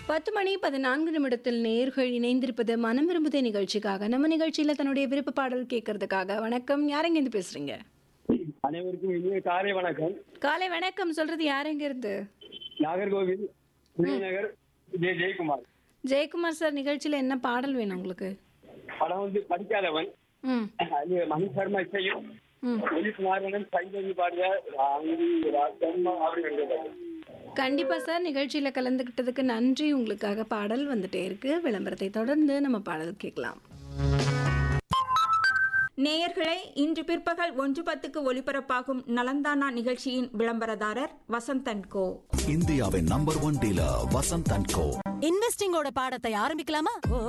பத்து மணி பதினான்கு நிமிடத்தில் நேர்கள் இணைந்திருப்பது மனம் விரும்புதே நிகழ்ச்சிக்காக நம்ம நிகழ்ச்சியில தன்னுடைய விருப்ப பாடல் கேட்கறதுக்காக வணக்கம் யாரெங்க இருந்து பேசுறீங்க அனைவருக்கும் இனிய காலை வணக்கம் காலை வணக்கம் சொல்றது யாரெங்க இருந்து நாகர்கோவில் விருதுநகர் ஜெய ஜெயக்குமார் ஜெயக்குமார் சார் நிகழ்ச்சியில என்ன பாடல் வேணும் உங்களுக்கு படம் வந்து படிக்காதவன் ம் அது மணி சர்மா இசையும் ம் ஒளிக்குமாரனும் சைந்தவி பாடிய ராங்கி ராசம்மா அப்படி எழுதுறாரு. கண்டிப்பா சார் நிகழ்ச்சியில கலந்துக்கிட்டதுக்கு நன்றி உங்களுக்காக பாடல் வந்துட்டே இருக்கு விளம்பரத்தை தொடர்ந்து நம்ம பாடல் கேட்கலாம் நேயர்களே இன்று பிற்பகல் ஒன்று பத்துக்கு ஒலிபரப்பாகும் நலந்தானா நிகழ்ச்சியின் விளம்பரதாரர் வசந்தன் கோ இந்தியாவின் number one dealer Vasanth and co இன்வெஸ்டிங்கோட பாடத்தை ஆரம்பிக்கலாமா